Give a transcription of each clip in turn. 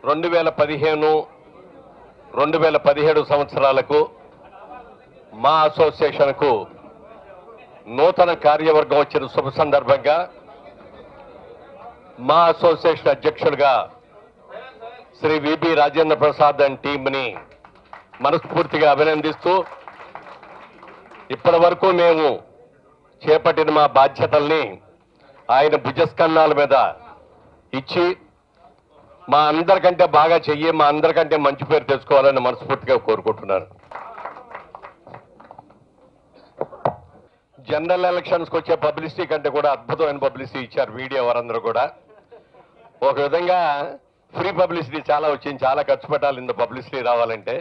రెండు వేల పదిహేను రెండు వేల పదిహేడు సంవత్సరాలకు మా అసోసియేషన్కు నూతన కార్యవర్గం వచ్చిన శుభ సందర్భంగా మా అసోసియేషన్ అధ్యక్షుడిగా శ్రీ విబి రాజేంద్ర ప్రసాద్ అండ్ టీంని మనస్ఫూర్తిగా అభినందిస్తూ ఇప్పటి వరకు మేము చేపట్టిన మా బాధ్యతల్ని ఆయన భుజస్కంధాల మీద ఇచ్చి మా అందరికంటే బాగా చెయ్యి మా అందరికంటే మంచి పేరు తెచ్చుకోవాలని మనస్ఫూర్తిగా కోరుకుంటున్నాను జనరల్ ఎలక్షన్స్కి వచ్చే పబ్లిసిటీ కంటే కూడా అద్భుతమైన పబ్లిసిటీ ఇచ్చారు మీడియా వారందరూ కూడా ఒక విధంగా ఫ్రీ పబ్లిసిటీ చాలా వచ్చింది చాలా ఖర్చు పెట్టాలి ఇంత పబ్లిసిటీ రావాలంటే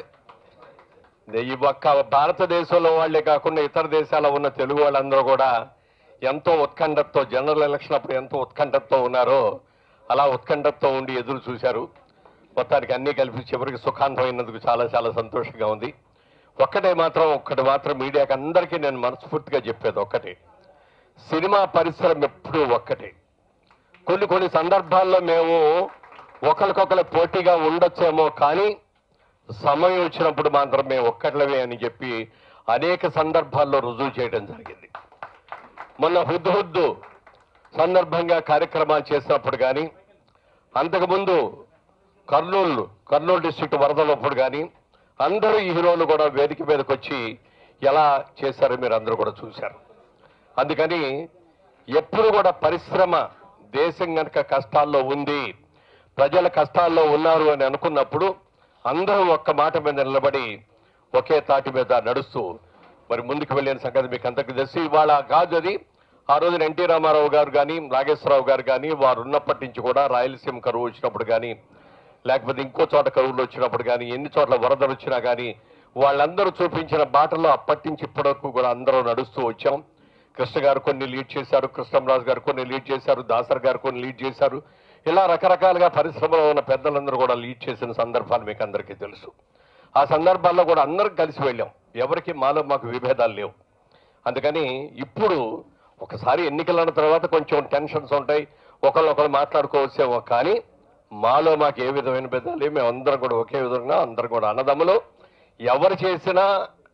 ఈ ఒక్క భారతదేశంలో వాళ్ళే కాకుండా ఇతర దేశాల్లో ఉన్న తెలుగు వాళ్ళందరూ కూడా ఎంతో ఉత్కంఠతో జనరల్ ఎలక్షన్ అప్పుడు ఎంతో ఉత్కంఠతో ఉన్నారో అలా ఉత్కంఠతో ఉండి ఎదురు చూశారు మొత్తానికి అన్నీ కలిపి చివరికి సుఖాంతమైనందుకు చాలా చాలా సంతోషంగా ఉంది ఒక్కటే మాత్రం ఒక్కటి మాత్రం మీడియాకి అందరికీ నేను మనస్ఫూర్తిగా చెప్పేది ఒక్కటే సినిమా పరిశ్రమ ఎప్పుడూ ఒక్కటే కొన్ని కొన్ని సందర్భాల్లో మేము ఒకరికొకరు పోటీగా ఉండొచ్చేమో కానీ సమయం వచ్చినప్పుడు మాత్రం మేము ఒక్కట్లవే అని చెప్పి అనేక సందర్భాల్లో రుజువు చేయడం జరిగింది మొన్న హుద్దు హుద్దు సందర్భంగా కార్యక్రమాలు చేసినప్పుడు కానీ అంతకుముందు కర్నూలు కర్నూలు డిస్ట్రిక్ట్ వరదలప్పుడు కానీ అందరూ ఈ హీరోలు కూడా వేదిక మీదకి వచ్చి ఎలా చేశారో మీరు అందరూ కూడా చూశారు అందుకని ఎప్పుడు కూడా పరిశ్రమ దేశం గనక కష్టాల్లో ఉంది ప్రజల కష్టాల్లో ఉన్నారు అని అనుకున్నప్పుడు అందరూ ఒక్క మాట మీద నిలబడి ఒకే తాటి మీద నడుస్తూ మరి ముందుకు వెళ్ళిన సంగతి మీకు అందరికీ తెలిసి ఇవాళ కాదు అది ఆ రోజున ఎన్టీ రామారావు గారు కానీ నాగేశ్వరరావు గారు కానీ వారు ఉన్నప్పటి నుంచి కూడా రాయలసీమ కరువు వచ్చినప్పుడు కానీ లేకపోతే ఇంకో చోట కరువులు వచ్చినప్పుడు కానీ ఎన్ని చోట్ల వరదలు వచ్చినా కానీ వాళ్ళందరూ చూపించిన బాటలో అప్పటి నుంచి ఇప్పటి వరకు కూడా అందరూ నడుస్తూ వచ్చాం కృష్ణ గారు కొన్ని లీడ్ చేశారు కృష్ణంరాజు గారు కొన్ని లీడ్ చేశారు దాసర్ గారు కొన్ని లీడ్ చేశారు ఇలా రకరకాలుగా పరిశ్రమలో ఉన్న పెద్దలందరూ కూడా లీడ్ చేసిన సందర్భాలు మీకు అందరికీ తెలుసు ఆ సందర్భాల్లో కూడా అందరం కలిసి వెళ్ళాం ఎవరికి మాలో మాకు విభేదాలు లేవు అందుకని ఇప్పుడు ఒకసారి ఎన్నికలన్న తర్వాత కొంచెం టెన్షన్స్ ఉంటాయి ఒకళ్ళొకరు మాట్లాడుకోవచ్చేమో కానీ మాలో మాకు ఏ విధమైన భేదాలు లేవు మేము అందరం కూడా ఒకే విధంగా అందరం కూడా అన్నదమ్ములు ఎవరు చేసినా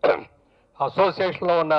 అసోసియేషన్లో ఉన్న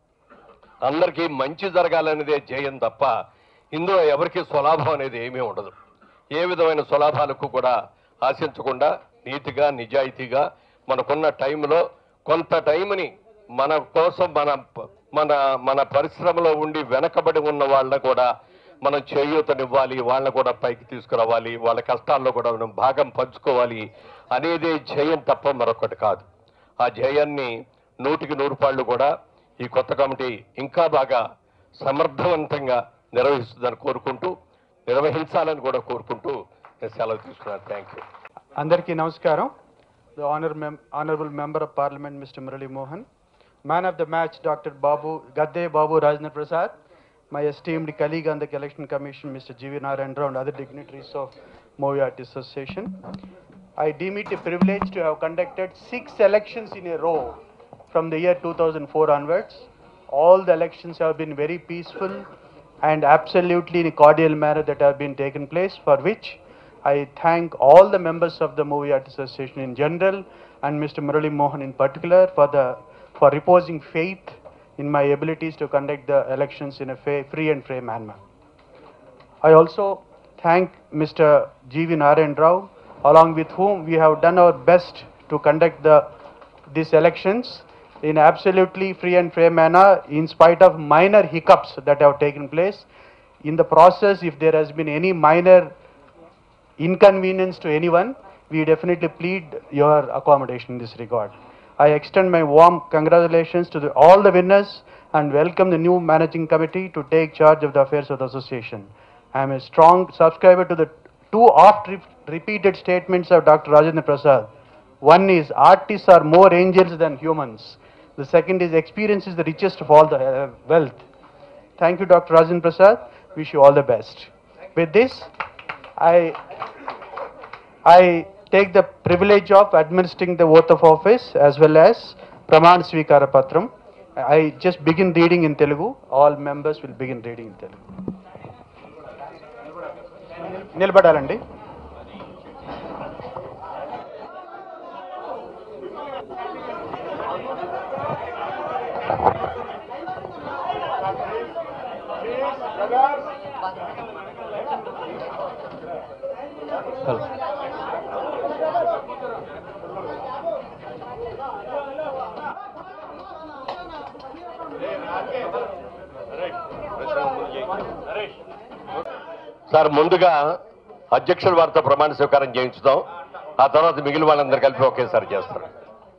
అందరికీ మంచి జరగాలనేదే ధ్యేయం తప్ప ఇందులో ఎవరికి స్వలాభం అనేది ఏమీ ఉండదు ఏ విధమైన స్వలాభాలకు కూడా ఆశించకుండా నీతిగా నిజాయితీగా మనకున్న టైంలో కొంత టైంని మన కోసం మన మన మన పరిశ్రమలో ఉండి వెనకబడి ఉన్న వాళ్ళని కూడా మనం చేయూతనివ్వాలి వాళ్ళని కూడా పైకి తీసుకురావాలి వాళ్ళ కష్టాల్లో కూడా మనం భాగం పంచుకోవాలి అనేది ధ్యేయం తప్ప మరొకటి కాదు ఆ ధ్యేయాన్ని నూటికి నూరు పాళ్ళు కూడా ఈ కొత్త కమిటీ ఇంకా బాగా సమర్థవంతంగా నిర్వహిస్తుందని కోరుకుంటూ నిర్వహించాలని కూడా కోరుకుంటూ నేను సెలవు తీసుకున్నాను థ్యాంక్ యూ అందరికీ నమస్కారం the honour mem honourable member of parliament mister Murali Mohan man of the match doctor Babu Gadde Babu Rajendra Prasad my esteemed colleague on the election commission mister GV Narayana Rao and other dignitaries of movie artist association I deem it a privilege to have conducted six elections in a row from the year 2004 onwards. All the elections have been very peaceful and absolutely in a cordial manner that have been taken place, for which I thank all the members of the Movie Artists Association in general and Mr. Murali Mohan in particular for the for reposing faith in my abilities to conduct the elections in a fa- free and fair manner. I also thank Mr. G.V. Narayan Rao, along with whom we have done our best to conduct the, these elections in absolutely free and fair manner in spite of minor hiccups that have taken place. In the process, if there has been any minor inconvenience to anyone, we definitely plead your accommodation in this regard. I extend my warm congratulations to the, all the winners and welcome the new managing committee to take charge of the affairs of the association. I am a strong subscriber to the two oft re- repeated statements of Dr. Rajendra Prasad. One is artists are more angels than humans. The second is experience is the richest of all the uh, wealth. Thank you, Dr. Rajendra Prasad. Wish you all the best. With this, I I take the privilege of administering the oath of office as well as Praman Svikara Patram. I just begin reading in Telugu. All members will begin reading in Telugu. నిలబడాలండి sir ముందుగా అధ్యక్షుల వారితో ప్రమాణ స్వీకారం చేయించుదాం ఆ తర్వాత మిగిలిన వాళ్ళందరూ కలిపి ఒకేసారి చేస్తారు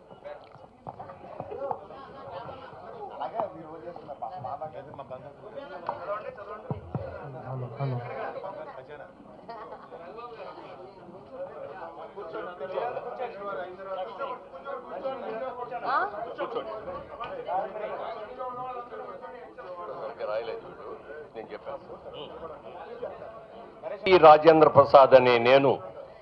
ఈ రాజేంద్ర ప్రసాద్ అనే నేను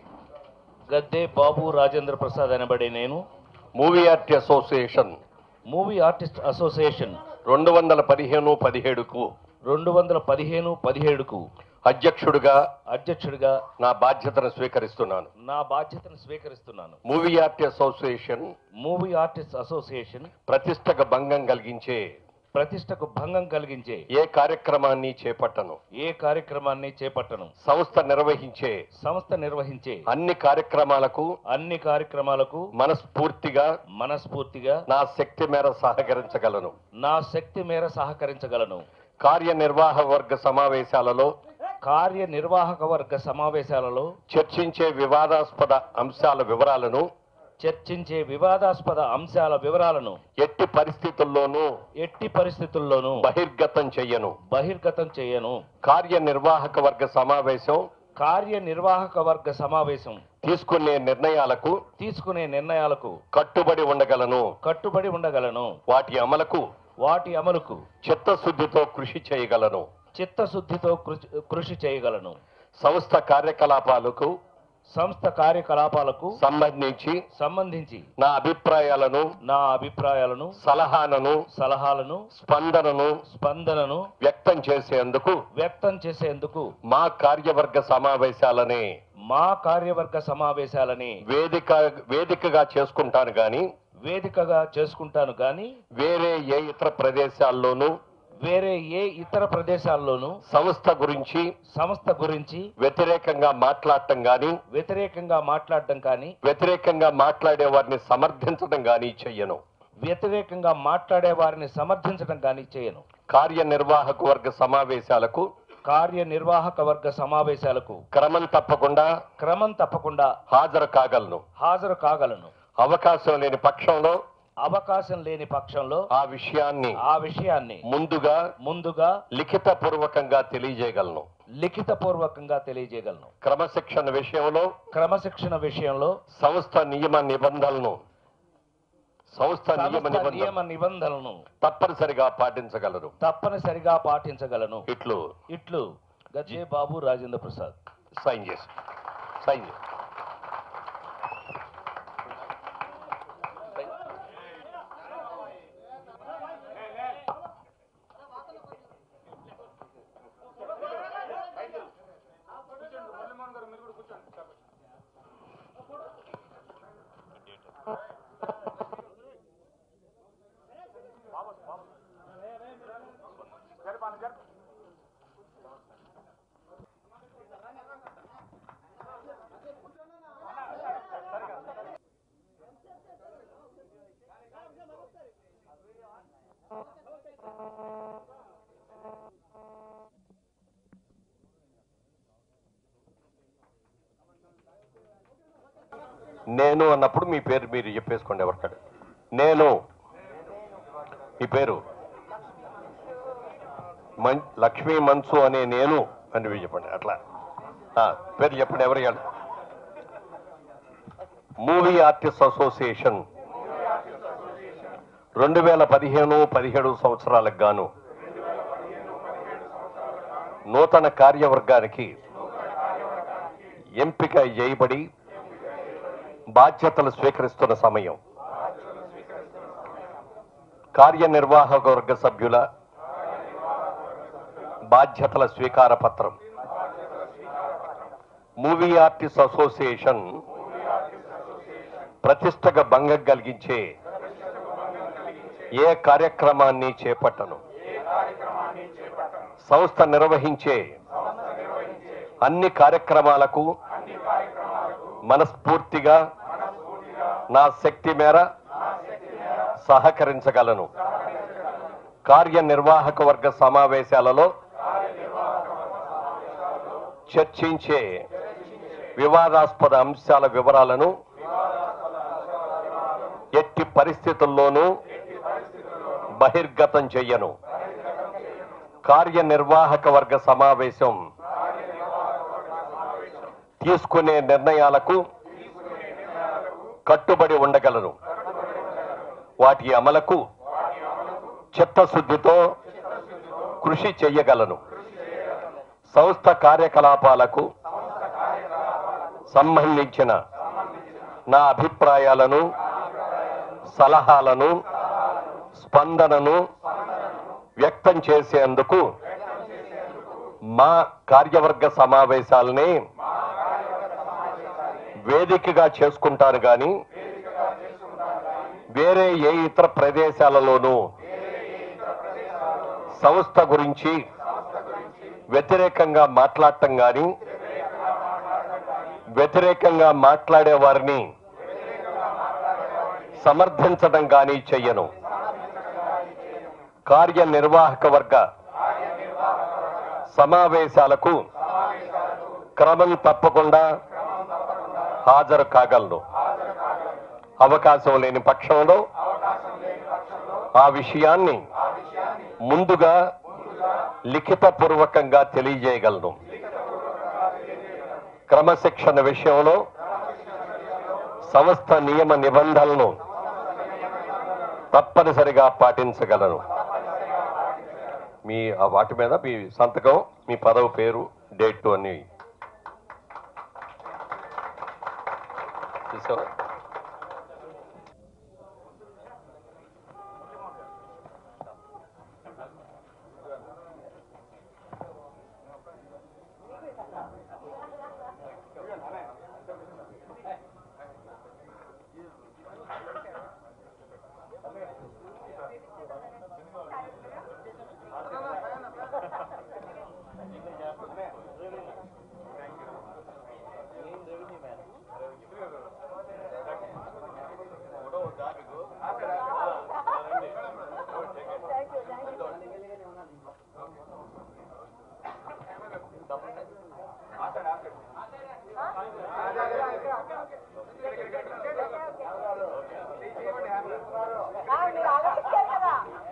గద్దే బాబు రాజేంద్ర ప్రసాద్ అనబడే నేను movie art association movie artist association రెండు వందల పదిహేను పదిహేడుకు రెండు వందల పదిహేను పదిహేడుకు అధ్యక్షుడిగా అధ్యక్షుడిగా నా బాధ్యతను స్వీకరిస్తున్నాను నా బాధ్యతను స్వీకరిస్తున్నాను movie art association movie artist association ప్రతిష్టకు భంగం కలిగించే ప్రతిష్టకు భంగం కలిగించే ఏ కార్యక్రమాన్ని చేపట్టను ఏ కార్యక్రమాన్ని చేపట్టను సంస్థ నిర్వహించే సంస్థ నిర్వహించే అన్ని కార్యక్రమాలకు అన్ని కార్యక్రమాలకు మనస్ఫూర్తిగా మనస్ఫూర్తిగా నా శక్తి మేర సహకరించగలను నా శక్తి మేర సహకరించగలను కార్యనిర్వాహక వర్గ సమావేశాలలో కార్యనిర్వాహక వర్గ సమావేశాలలో చర్చించే వివాదాస్పద అంశాల వివరాలను చర్చించే వివాదాస్పద అంశాల వివరాలను ఎట్టి పరిస్థితుల్లోనూ ఎట్టి పరిస్థితుల్లోనూ బహిర్గతం చెయ్యను బహిర్గతం చేయను కార్యనిర్వాహక వర్గ సమావేశం కార్యనిర్వాహక వర్గ సమావేశం తీసుకునే నిర్ణయాలకు తీసుకునే నిర్ణయాలకు కట్టుబడి ఉండగలను కట్టుబడి ఉండగలను వాటి అమలుకు వాటి అమలుకు చిత్తశుద్ధితో కృషి చేయగలను చిత్తశుద్ధితో కృషి- కృషి చేయగలను సంస్థ కార్యకలాపాలకు సంస్థ కార్యకలాపాలకు సంబంధించి సంబంధించి నా అభిప్రాయాలను నా అభిప్రాయాలను సలహాలను సలహాలను స్పందనను స్పందనను వ్యక్తం చేసేందుకు వ్యక్తం చేసేందుకు మా కార్యవర్గ సమావేశాలనే మా కార్యవర్గ సమావేశాలని వేదిక వేదికగా చేసుకుంటాను గాని వేదికగా చేసుకుంటాను గాని వేరే ఏ ఇతర ప్రదేశాల్లోనూ వేరే ఏ ఇతర ప్రదేశాల్లోనూ సంస్థ గురించి సంస్థ గురించి వ్యతిరేకంగా మాట్లాడటం గాని వ్యతిరేకంగా మాట్లాడడం కానీ వ్యతిరేకంగా మాట్లాడే వారిని సమర్థించడం గాని చెయ్యను వ్యతిరేకంగా మాట్లాడే వారిని సమర్థించడం కానీ చేయను కార్యనిర్వాహక వర్గ సమావేశాలకు కార్యనిర్వాహక వర్గ సమావేశాలకు క్రమం తప్పకుండా క్రమం తప్పకుండా హాజరు కాగలను హాజరు కాగలను అవకాశం లేని పక్షంలో అవకాశం లేని పక్షంలో ఆ విషయాన్ని ఆ విషయాన్ని ముందుగా ముందుగా లిఖిత పూర్వకంగా తెలియజేయగలను లిఖిత పూర్వకంగా తెలియజేయగలను క్రమశిక్షణ విషయంలో క్రమశిక్షణ విషయంలో సంస్థ నియమ నిబంధనలను సంస్థ నియమ సంస్థ నిబంధనలు నియమ నిబంధనలను తప్పనిసరిగా పాటించగలరు తప్పనిసరిగా పాటించగలను ఇట్లు ఇట్లు గజ్జే బాబు రాజేంద్ర ప్రసాద్ సైన్ చేసి సైన్ చేసి నేను అన్నప్పుడు మీ పేరు మీరు చెప్పేసుకోండి ఎవరికాడు నేను మీ పేరు మన్ లక్ష్మీ మన్సు అనే నేను అని మీరు చెప్పండి అట్లా ఆ, పేరు చెప్పండి ఎవరు ఇవ్వాలి? మూవీ ఆర్టిస్ట్ అసోసియేషన్ రెండు వేల పదిహేను పదిహేడు సంవత్సరాలకు గాను నూతన కార్యవర్గానికి ఎంపిక చేయబడి బాధ్యతలు స్వీకరిస్తున్న సమయం కార్యనిర్వాహక వర్గ సభ్యుల బాధ్యతల స్వీకార పత్రం మూవీ ఆర్టిస్ట్ అసోసియేషన్ ప్రతిష్టగా భంగం కలిగించే ఏ కార్యక్రమాన్ని చేపట్టను సంస్థ నిర్వహించే అన్ని కార్యక్రమాలకు మనస్ఫూర్తిగా నా శక్తి మేర సహకరించగలను కార్యనిర్వాహక వర్గ సమావేశాలలో చర్చించే వివాదాస్పద అంశాల వివరాలను ఎట్టి పరిస్థితుల్లోనూ బహిర్గతం చెయ్యను కార్యనిర్వాహక వర్గ సమావేశం తీసుకునే నిర్ణయాలకు కట్టుబడి ఉండగలను వాటి అమలుకు చిత్తశుద్ధితో కృషి చెయ్యగలను సంస్థ కార్యకలాపాలకు సంబంధించిన నా అభిప్రాయాలను సలహాలను స్పందనను వ్యక్తం చేసేందుకు మా కార్యవర్గ సమావేశాలని వేదికగా చేసుకుంటాను గాని వేరే ఏ ఇతర ప్రదేశాలలోనూ సంస్థ గురించి వ్యతిరేకంగా మాట్లాడటం గాని వ్యతిరేకంగా మాట్లాడే వారిని సమర్థించడం కానీ చెయ్యను కార్యనిర్వాహక వర్గ సమావేశాలకు క్రమం తప్పకుండా హాజరు కాగలను అవకాశం లేని పక్షంలో ఆ విషయాన్ని ముందుగా లిఖితపూర్వకంగా తెలియజేయగలను క్రమశిక్షణ విషయంలో సంస్థ నియమ నిబంధనలను తప్పనిసరిగా పాటించగలను మీ ఆ వాటి మీద మీ సంతకం మీ పదవి పేరు డేట్ అని చూసావా? మీరు ఆల్రెడీ ఇచ్చారు కదా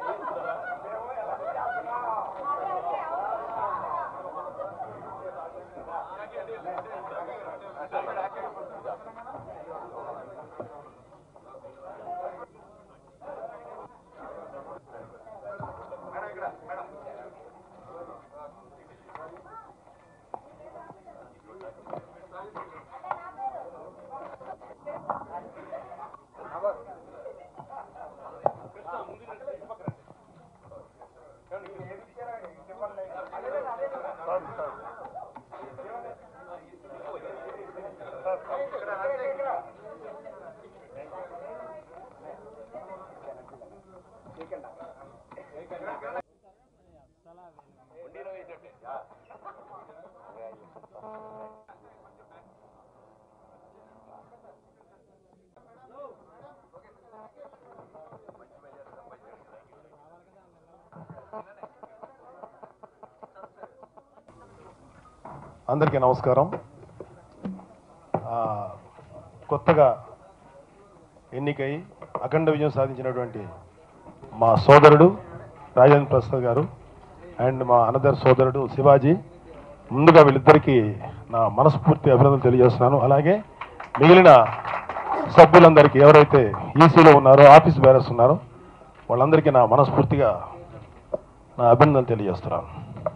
అందరికీ నమస్కారం ఆ, కొత్తగా ఎన్నికై అఖండ విజయం సాధించినటువంటి మా సోదరుడు రాజేంద్ర ప్రసాద్ గారు అండ్ మా అనదర్ సోదరుడు శివాజీ ముందుగా వీళ్ళిద్దరికీ నా మనస్ఫూర్తి అభినందనలు తెలియజేస్తున్నాను అలాగే మిగిలిన సభ్యులందరికీ ఎవరైతే ఈసీలో ఉన్నారో ఆఫీస్ బేరర్స్ ఉన్నారో వాళ్ళందరికీ నా మనస్ఫూర్తిగా నా అభినందనలు తెలియజేస్తున్నాను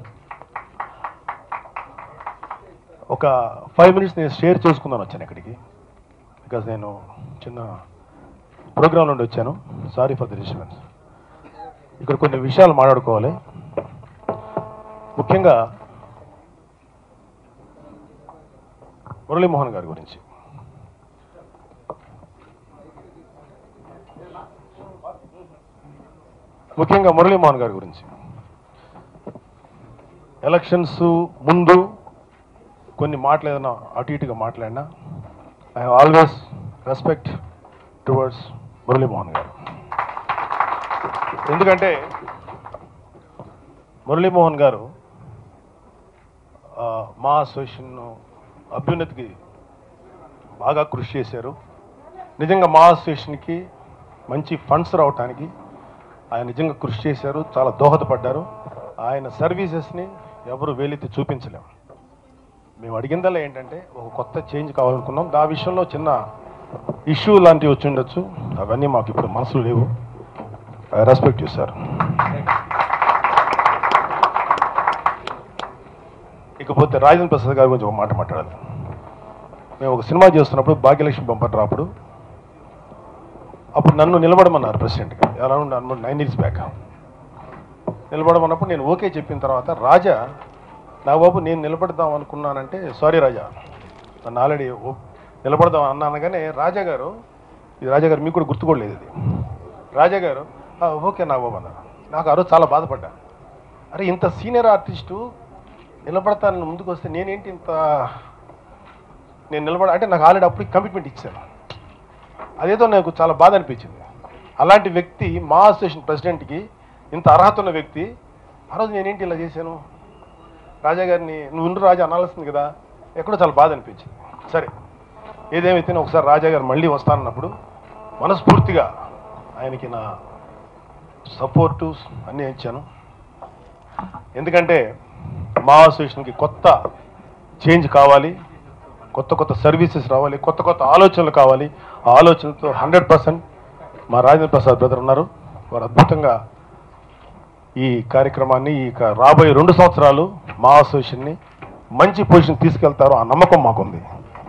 ఒక ఫైవ్ మినిట్స్ నేను షేర్ చేసుకుందాను వచ్చాను ఇక్కడికి బికాజ్ నేను చిన్న ప్రోగ్రామ్ నుండి వచ్చాను సారీ ఫర్ ది డిస్టర్బెన్స్ ఇక్కడ కొన్ని విషయాలు మాట్లాడుకోవాలి ముఖ్యంగా మురళీమోహన్ గారి గురించి ముఖ్యంగా మురళీమోహన్ గారి గురించి ఎలక్షన్స్ ముందు కొన్ని మాటలు ఏదైనా అటు ఇటుగా మాట్లాడినా I have always respect towards Murali Mohan garu ఎందుకంటే మురళీమోహన్ గారు ఆ, మా అసోసియేషన్ అభ్యున్నతికి బాగా కృషి చేశారు నిజంగా మా అసోసియేషన్కి మంచి ఫండ్స్ రావటానికి ఆయన నిజంగా కృషి చేశారు చాలా దోహదపడ్డారు ఆయన సర్వీసెస్ని ఎవరు వేలెత్తి చూపించలేము మేము అడిగిందల్లా ఏంటంటే ఒక కొత్త చేంజ్ కావాలనుకున్నాం ఆ విషయంలో చిన్న ఇష్యూ లాంటివి వచ్చి ఉండొచ్చు అవన్నీ మాకు ఇప్పుడు మనసులో లేవు ఐ రెస్పెక్ట్ యూ సార్ ఇకపోతే రాజేంద్ర ప్రసాద్ గారి గురించి ఒక మాట మాట్లాడాలి మేము ఒక సినిమా చేస్తున్నప్పుడు భాగ్యలక్ష్మి బంపర్ అప్పుడు అప్పుడు నన్ను నిలబడమన్నారు ప్రెసిడెంట్గా around around nine years back నిలబడమన్నప్పుడు నేను ఓకే చెప్పిన తర్వాత రాజా నా బాబు నేను నిలబడదాం అనుకున్నానంటే సారీ రాజా నన్ను ఆల్రెడీ నిలబడదాం అన్నాను కానీ రాజా గారు ఇది రాజా గారు మీకు కూడా గుర్తుకోలేదు ఇది రాజా గారు "ఆ, ఓకే నా బాబు అన్నారు నాకు ఆ రోజు చాలా బాధపడ్డా అరే ఇంత సీనియర్ ఆర్టిస్టు నిలబడతానని ముందుకు వస్తే నేనేంటి ఇంత నేను నిలబడ అంటే నాకు ఆల్రెడీ అప్పుడు కమిట్మెంట్ ఇచ్చాను అదేదో నాకు చాలా బాధ అనిపించింది అలాంటి వ్యక్తి మా అసోసియేషన్ ప్రెసిడెంట్కి ఇంత అర్హత ఉన్న వ్యక్తి ఆ రోజు నేనేంటి ఇలా చేశాను రాజా గారిని నువ్వు ఉండు రాజా అనాల్సింది కదా ఎక్కడో చాలా బాధ అనిపించింది సరే ఏదేమైతే ఒకసారి రాజా గారు మళ్ళీ వస్తానన్నప్పుడు మనస్ఫూర్తిగా ఆయనకి నా సపోర్టు అన్నీ ఇచ్చాను ఎందుకంటే మా అసోసియేషన్కి కొత్త చేంజ్ కావాలి కొత్త కొత్త సర్వీసెస్ రావాలి కొత్త కొత్త ఆలోచనలు కావాలి ఆ ఆలోచనలతో హండ్రెడ్ పర్సెంట్ మా రాజేంద్ర ప్రసాద్ బ్రదర్ ఉన్నారు వారు అద్భుతంగా ఈ కార్యక్రమాన్ని ఈ క- రాబోయే రెండు సంవత్సరాలు మా అసోసియేషన్ని మంచి పొజిషన్ తీసుకెళ్తారు ఆ నమ్మకం మాకుంది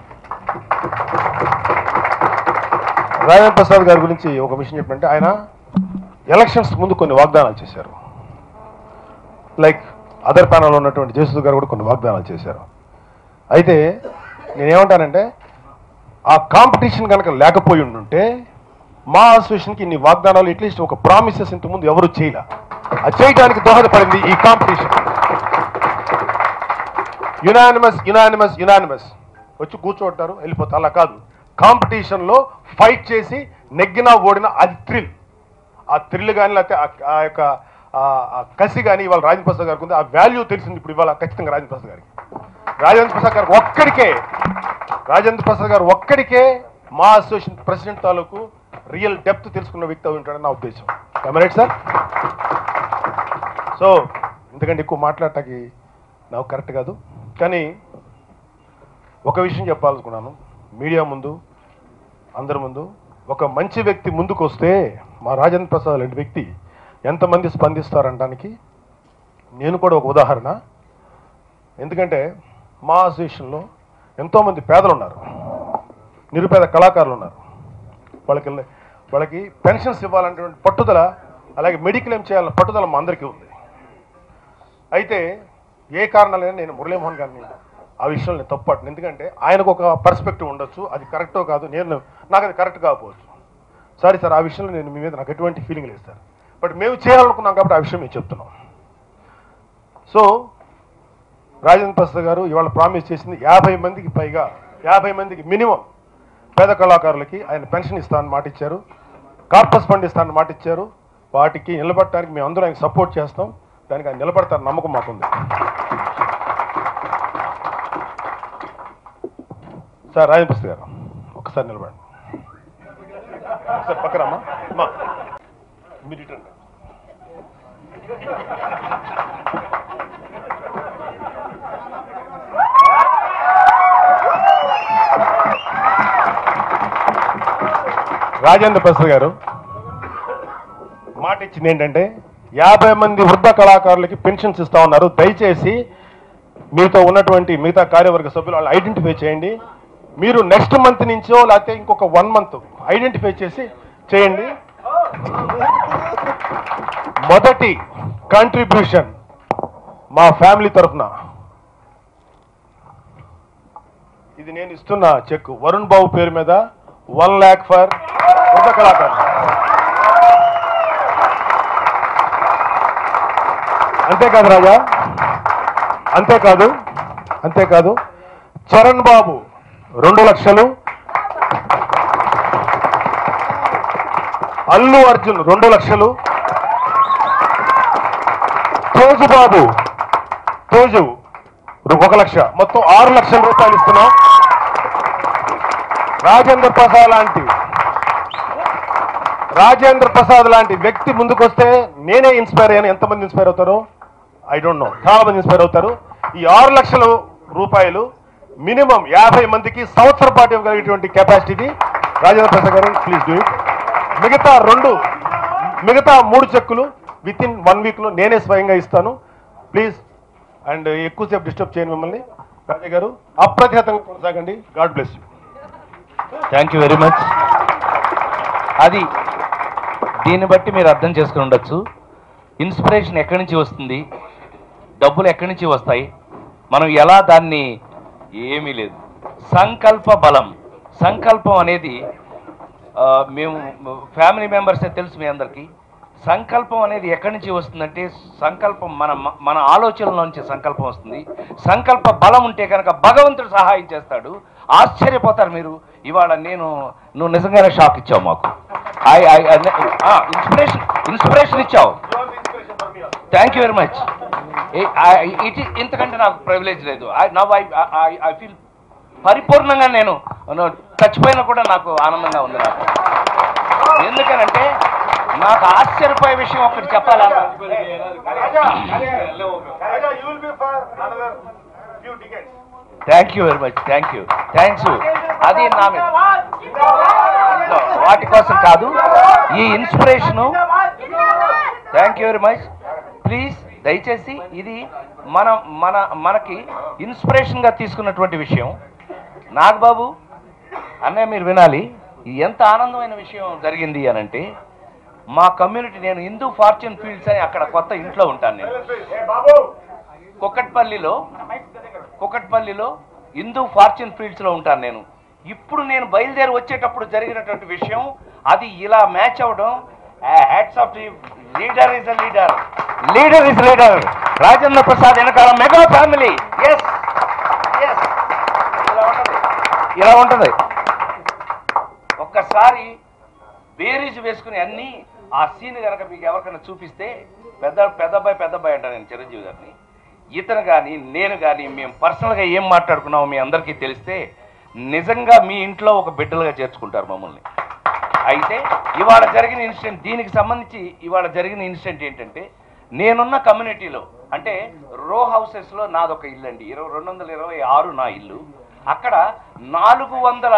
రాజేంద్ర ప్రసాద్ గారి గురించి ఒక విషయం చెప్పంటే ఆయన ఎలక్షన్స్ ముందు కొన్ని వాగ్దానాలు చేశారు లైక్ అదర్ ప్యానల్ ఉన్నటువంటి జయసూద్ గారు కూడా కొన్ని వాగ్దానాలు చేశారు అయితే నేనేమంటానంటే ఆ కాంపిటీషన్ కనుక లేకపోయి ఉండుంటే మా అసోసియేషన్కి ఇన్ని వాగ్దానాలు అట్లీస్ట్ ఒక ప్రామిసెస్ ఇంత ముందు ఎవరు చేయలే అది చేయడానికి దోహదపడింది ఈ కాంపిటీషన్ యునానిమస్ యునానిమస్ యునానిమస్ వచ్చి కూర్చోంటారు వెళ్ళిపోతారు అలా కాదు కాంపిటీషన్లో ఫైట్ చేసి నెగ్గినా ఓడినా అది థ్రిల్ ఆ థ్రిల్ కానీ లేకపోతే ఆ- ఆ యొక్క ఆ- ఆ కసి కానీ ఇవాళ రాజేంద్ర ప్రసాద్ గారికి ఉంది ఆ వాల్యూ తెలిసింది ఇప్పుడు ఇవాళ ఖచ్చితంగా రాజేంద్ర ప్రసాద్ గారికి రాజేంద్ర ప్రసాద్ గారు ఒక్కడికే రాజేంద్ర ప్రసాద్ గారు ఒక్కడికే మా అసోసియేషన్ ప్రెసిడెంట్ తాలూకు రియల్ డెప్త్ తెలుసుకున్న వ్యక్తి అయి ఉంటాడని నా ఉద్దేశం రైట్ సార్ సో ఎందుకంటే ఎక్కువ మాట్లాడటానికి నాకు కరెక్ట్ కాదు కానీ ఒక విషయం చెప్పాలనుకున్నాను మీడియా ముందు అందరి ముందు ఒక మంచి వ్యక్తి ముందుకు వస్తే మా రాజేంద్ర ప్రసాద్ లాంటి వ్యక్తి ఎంతమంది స్పందిస్తారనడానికి నేను కూడా ఒక ఉదాహరణ ఎందుకంటే మా అసోసియేషన్లో ఎంతోమంది పేదలు ఉన్నారు నిరుపేద కళాకారులు ఉన్నారు వాళ్ళకి వాళ్ళకి పెన్షన్స్ ఇవ్వాలంటే పట్టుదల అలాగే మెడిక్లెయిమ్ ఏం చేయాలన్న పట్టుదల మా అందరికీ ఉంది అయితే ఏ కారణాలైనా నేను మురళీమోహన్ గారిని ఆ విషయంలో నేను తప్పట్ను ఎందుకంటే ఆయనకు ఒక పర్స్పెక్టివ్ ఉండొచ్చు అది కరెక్టో కాదు నేను నాకు అది కరెక్ట్ కాకపోవచ్చు సారీ సార్ ఆ విషయంలో నేను మీ మీద నాకు ఎటువంటి ఫీలింగ్ లేదు సార్ బట్ మేము చేయాలనుకున్నాం కాబట్టి ఆ విషయం మేము చెప్తున్నాం సో రాజేంద్ర ప్రసాద్ గారు ఇవాళ ప్రామిస్ చేసింది యాభై మందికి పైగా యాభై మందికి మినిమం పేద కళాకారులకి ఆయన పెన్షన్ ఇస్తానని మాట ఇచ్చారు కార్పస్ ఫండ్ ఇస్తానని మాట ఇచ్చారు వాటికి నిలబడటానికి మేము అందరూ ఆయన సపోర్ట్ చేస్తాం దానికి ఆయన నిలబడతారు నమ్మకం మాకుంది సార్ రాజేంద్ర ప్రసాద్ గారు ఒక్కసారి నిలబడండి ఒకసారి పక్కనమ్మా అమ్మా మీరు ఇటు రండి. రాజేంద్ర ప్రసాద్ గారు మాట ఇచ్చింది ఏంటంటే యాభై మంది వృద్ధ కళాకారులకి పెన్షన్స్ ఇస్తా ఉన్నారు దయచేసి మీతో ఉన్నటువంటి మిగతా కార్యవర్గ సభ్యులు వాళ్ళు ఐడెంటిఫై చేయండి మీరు నెక్స్ట్ మంత్ నుంచో లేకపోతే ఇంకొక వన్ మంత్ ఐడెంటిఫై చేసి చేయండి మొదటి కాంట్రిబ్యూషన్ మా ఫ్యామిలీ తరఫున ఇది నేను ఇస్తున్న చెక్ వరుణ్ బాబు పేరు మీద వన్ ల్యాక్ ఫర్ వృద్ధ కళాకారులు అంతేకాదు రాజా అంతేకాదు అంతేకాదు చరణ్ బాబు రెండు లక్షలు అల్లు అర్జున్ రెండు లక్షలు తోజు బాబు తోజు ఒక లక్ష మొత్తం ఆరు లక్షల రూపాయలు ఇస్తున్నాం రాజేంద్ర ప్రసాద్ లాంటి రాజేంద్ర ప్రసాద్ లాంటి వ్యక్తి ముందుకొస్తే నేనే ఇన్స్పైర్ అయ్యాను ఎంతమంది ఇన్స్పైర్ అవుతారో ఐ డోంట్ నో చాలా మంది ఇన్స్పైర్ అవుతారు ఈ ఆరు లక్షల రూపాయలు మినిమం యాభై మందికి సంవత్సరం పాటు ఇవ్వగలిగేటువంటి కెపాసిటీ రాజేంద్ర ప్రసాద్ గారు ప్లీజ్ డూ ఇట్ మిగతా రెండు మిగతా మూడు చెక్కులు విత్ ఇన్ వన్ వీక్లో నేనే స్వయంగా ఇస్తాను ప్లీజ్ అండ్ ఎక్కువసేపు డిస్టర్బ్ చేయను మిమ్మల్ని రాజా గారు అప్రతిహతంగా కొనసాగండి God bless you thank you very much అది దీన్ని బట్టి మీరు అర్థం చేసుకుని ఉండొచ్చు ఇన్స్పిరేషన్ ఎక్కడి నుంచి వస్తుంది డబ్బులు ఎక్కడి నుంచి వస్తాయి మనం ఎలా దాన్ని ఏమీ లేదు సంకల్ప బలం సంకల్పం అనేది ఆ, మేము ఫ్యామిలీ మెంబర్సే తెలుసు మీ అందరికీ సంకల్పం అనేది ఎక్కడి నుంచి వస్తుందంటే సంకల్పం మన మన ఆలోచనల నుంచి సంకల్పం వస్తుంది సంకల్ప బలం ఉంటే కనుక భగవంతుడు సహాయం చేస్తాడు ఆశ్చర్యపోతారు మీరు ఇవాళ నేను నువ్వు నిజంగానే షాక్ ఇచ్చావు మాకు ఐ ఐ ఇన్స్పిరేషన్ ఇన్స్పిరేషన్ ఇచ్చావు thank you very much it ఇంతకంటే నాకు ప్రివిలేజ్ లేదు I now I I feel పరిపూర్ణంగా నేను నేను చచ్చిపోయినా కూడా నాకు ఆనందంగా ఉంది నాకు ఎందుకనంటే నాకు ఆశ్చర్యపోయే విషయం ఒకటి చెప్పాలా thank you very much thank you thanks అది నా మీద No, వాటి కోసం కాదు ఈ inspiration thank you very much please దయచేసి ఇది మన మన మనకి ఇన్స్పిరేషన్గా తీసుకున్నటువంటి విషయం నాగబాబు అన్నయ్య మీరు వినాలి ఇది ఎంత ఆనందమైన విషయం జరిగింది అని అంటే మా కమ్యూనిటీ నేను హిందూ ఫార్చ్యూన్ ఫీల్డ్స్ అని అక్కడ కొత్త ఇంట్లో ఉంటాను నేను కుక్కట్పల్లిలో కుక్కట్పల్లిలో హిందూ ఫార్చ్యూన్ ఫీల్డ్స్లో ఉంటాను నేను ఇప్పుడు నేను బయలుదేరి వచ్చేటప్పుడు జరిగినటువంటి విషయం అది ఇలా మ్యాచ్ అవ్వడం hats off leader is a leader leader is leader Rajendra Prasad వెనకాల మెగా ఫ్యామిలీ ఎస్ ఎస్ ఇలా ఉంటది ఇలా ఉంటది ఒక్కసారి బేరీజ్ వేసుకుని అన్ని ఆ సీన్ కనుక మీకు ఎవరికైనా చూపిస్తే పెద్ద పెద్దబ్బాయి పెద్దబ్బాయి అంటాను నేను చిరంజీవి గారిని ఇతను కానీ నేను కానీ మేము పర్సనల్గా ఏం మాట్లాడుకున్నామో మీ అందరికీ తెలిస్తే నిజంగా మీ ఇంట్లో ఒక బిడ్డలుగా చేర్చుకుంటారు మమ్మల్ని అయితే ఇవాళ జరిగిన ఇన్సిడెంట్ దీనికి సంబంధించి ఇవాళ జరిగిన ఇన్సిడెంట్ ఏంటంటే నేనున్న కమ్యూనిటీలో అంటే రో హౌసెస్లో నాదొక ఇల్లు అండి ఇరవై రెండు వందల ఇరవై ఆరు నా ఇల్లు అక్కడ నాలుగు వందల